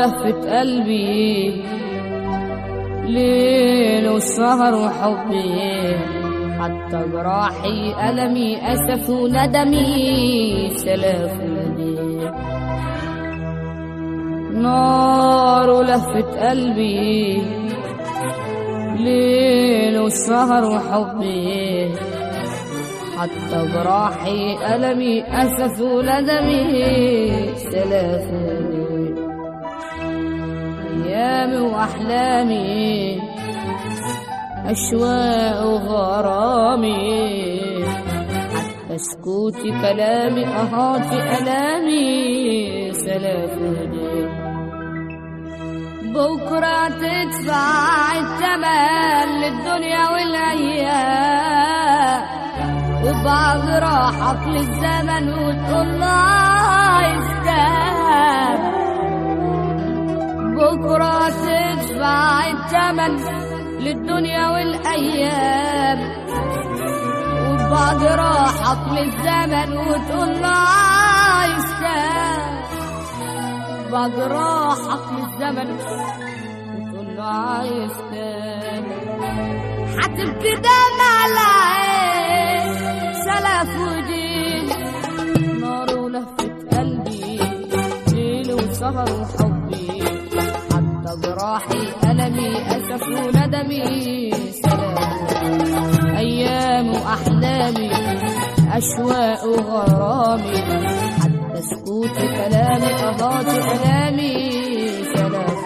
ولفة قلبي ليل وسهر وحبي حتى جراحي ألمي أسف وندمي سلاف ندي نار ولفة قلبي ليل وسهر وحبي حتى جراحي ألمي أسف وندمي سلاف ندي أيامي وأحلامي أشواق وغرامي حتى سكوتي كلامي أهاتي ألامي سلاف هدي بكرة تدفع الثمن للدنيا والأيام وبعد راحك للزمن وتقول لا يستاهل بكرة تدفع الثمن للدنيا والأيام وبعد راحك للزمن وتقول لا يستاهل بعد راحك للزمن وتقول له يستاهل هتبكي دمع العين سلف ودين نار ولهفة قلبي ليل وسهر وحبي حتى جراحي ألمي أسف وندمي سلام أيام وأحلامي أشواق وغرامي حتى سكوتي كلامي أهاتي ألامي سلام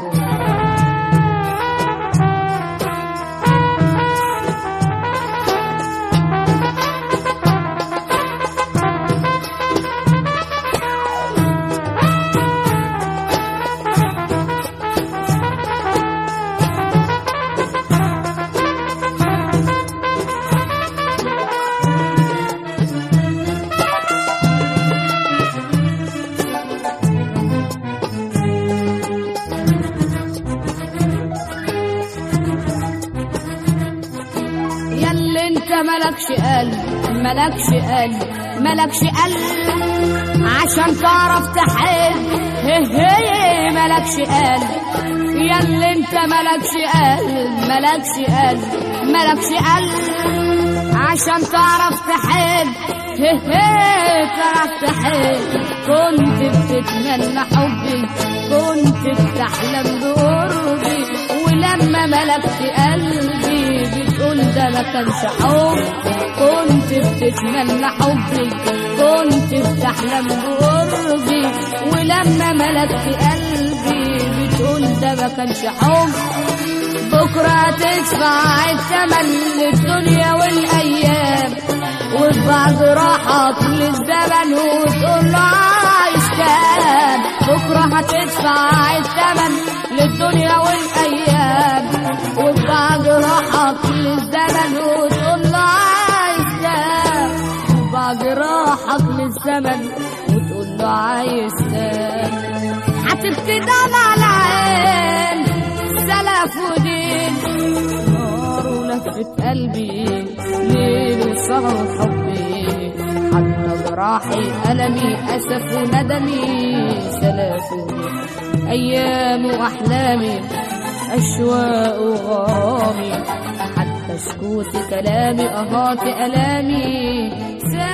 ياللي انت ملكش قلب ملكش قلب ملكش قلب عشان تعرف تحب هي هي ملكش قلب ياللي انت ملكش قلب ملكش قلب ملكش قلب عشان تعرف تحب هي هي تعرف تحب كنت بتتمنى حبي كنت بتحلم بقربي ولما ملكت قلبي بتقول ده ما كانش حب كنت بتتمنى حبي كنت بتحلم بقربي ولما ملكت قلبي بتقول ده ما كانش حب بكرة تدفع الثمن للدنيا والأيام وبعد راحك للزمن وتقول له عايش كام بكرة هتدفع الثمن للدنيا والأيام وبعد راحك للزمن وتقول له عايش كام وبعد راحك للزمن وتقول له عايز كام هتبكي دمع العين سلف ودين نار ولفة قلبي ليل وسهر حبي حتى جراحي ألمي أسف وندمي سلف ودين أيام وأحلامي أشواق وغرامي حتى سكوت كلامي أهات ألامي